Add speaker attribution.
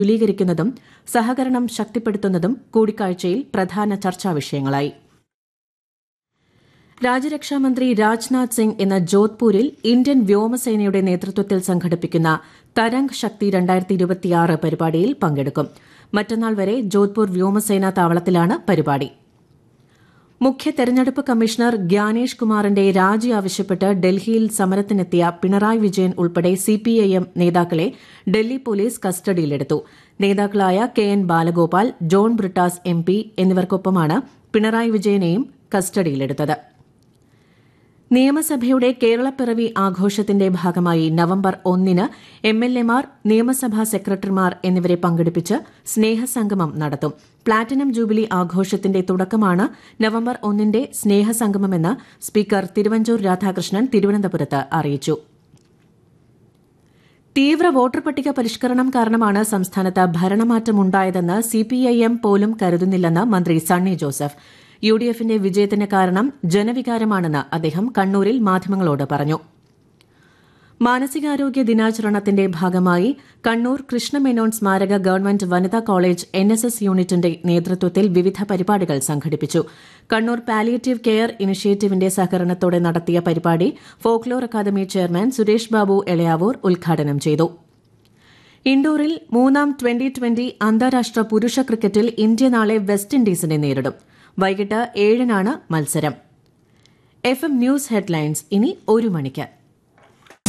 Speaker 1: വിപുലീകരിക്കുന്നതും സഹകരണം ശക്തിപ്പെടുത്തുന്നതും കൂടിക്കാഴ്ചയിൽ പ്രധാന ചർച്ചാ വിഷയങ്ങളായി രാജ്യരക്ഷാമന്ത്രി രാജ്നാഥ് സിംഗ് ഇന്ന് ജോധ്പൂരിൽ ഇന്ത്യൻ വ്യോമസേനയുടെ നേതൃത്വത്തിൽ സംഘടിപ്പിക്കുന്ന തരംഗ് ശക്തി പരിപാടിയിൽ പങ്കെടുക്കും മറ്റന്നാൾ വരെ ജോധ്പൂർ വ്യോമസേനാ താവളത്തിലാണ് പരിപാടി മുഖ്യ തെരഞ്ഞെടുപ്പ് കമ്മീഷണർ ഗ്യാനേഷ് കുമാറിന്റെ രാജി ആവശ്യപ്പെട്ട് ഡൽഹിയിൽ സമരത്തിനെത്തിയ പിണറായി വിജയൻ ഉൾപ്പെടെ സിപിഐഎം നേതാക്കളെ ഡൽഹി പോലീസ് കസ്റ്റഡിയിലെടുത്തു നേതാക്കളായ K N Balagopal John Brittas M P എന്നിവർക്കൊപ്പമാണ് പിണറായി വിജയനെയും കസ്റ്റഡിയിലെടുത്തത് നിയമസഭയുടെ കേരളപ്പിറവി ആഘോഷത്തിന്റെ ഭാഗമായി നവംബർ ഒന്നിന് എംഎൽഎമാർ നിയമസഭാ സെക്രട്ടറിമാർ എന്നിവരെ പങ്കെടുപ്പിച്ച് സ്നേഹസംഗമം നടത്തും പ്ലാറ്റിനം ജൂബിലി ആഘോഷത്തിന്റെ തുടക്കമാണ് നവംബർ ഒന്നിന്റെ സ്നേഹസംഗമമെന്ന് സ്പീക്കർ തിരുവഞ്ചൂർ രാധാകൃഷ്ണൻ തിരുവനന്തപുരത്ത് അറിയിച്ചു തീവ്ര വോട്ടർ പട്ടിക പരിഷ്കരണം കാരണമാണ് സംസ്ഥാനത്ത് ഭരണമാറ്റമുണ്ടായതെന്ന് സിപിഐഎം പോലും കരുതുന്നില്ലെന്ന് മന്ത്രി സണ്ണി ജോസഫ് യു ഡി എഫിന്റെ വിജയത്തിന് കാരണം ജനവികാരമാണെന്ന് അദ്ദേഹം കണ്ണൂരിൽ മാധ്യമങ്ങളോട് പറഞ്ഞു മാനസികാരോഗ്യ ദിനാചരണത്തിന്റെ ഭാഗമായി കണ്ണൂർ കൃഷ്ണമേനോൻ സ്മാരക ഗവൺമെന്റ് വനിതാ കോളേജ് എൻ എസ് എസ് യൂണിറ്റിന്റെ നേതൃത്വത്തിൽ വിവിധ പരിപാടികൾ സംഘടിപ്പിച്ചു കണ്ണൂർ പാലിയേറ്റീവ് കെയർ ഇനിഷ്യേറ്റീവിന്റെ സഹകരണത്തോടെ നടത്തിയ പരിപാടി folklore academy chairman Suresh Babu Elayavoor ഉദ്ഘാടനം ചെയ്തു ഇൻഡോറിൽ മൂന്നാം ട്വന്റി ട്വന്റി അന്താരാഷ്ട്ര പുരുഷ ക്രിക്കറ്റിൽ ഇന്ത്യ നാളെ വെസ്റ്റ് ഇൻഡീസിനെ നേരിടും വൈകിട്ട് ഏഴിനാണ് മത്സരം എഫ് എം ന്യൂസ് ഹെഡ്ലൈൻസ് ഇനി ഒരു മണിക്ക്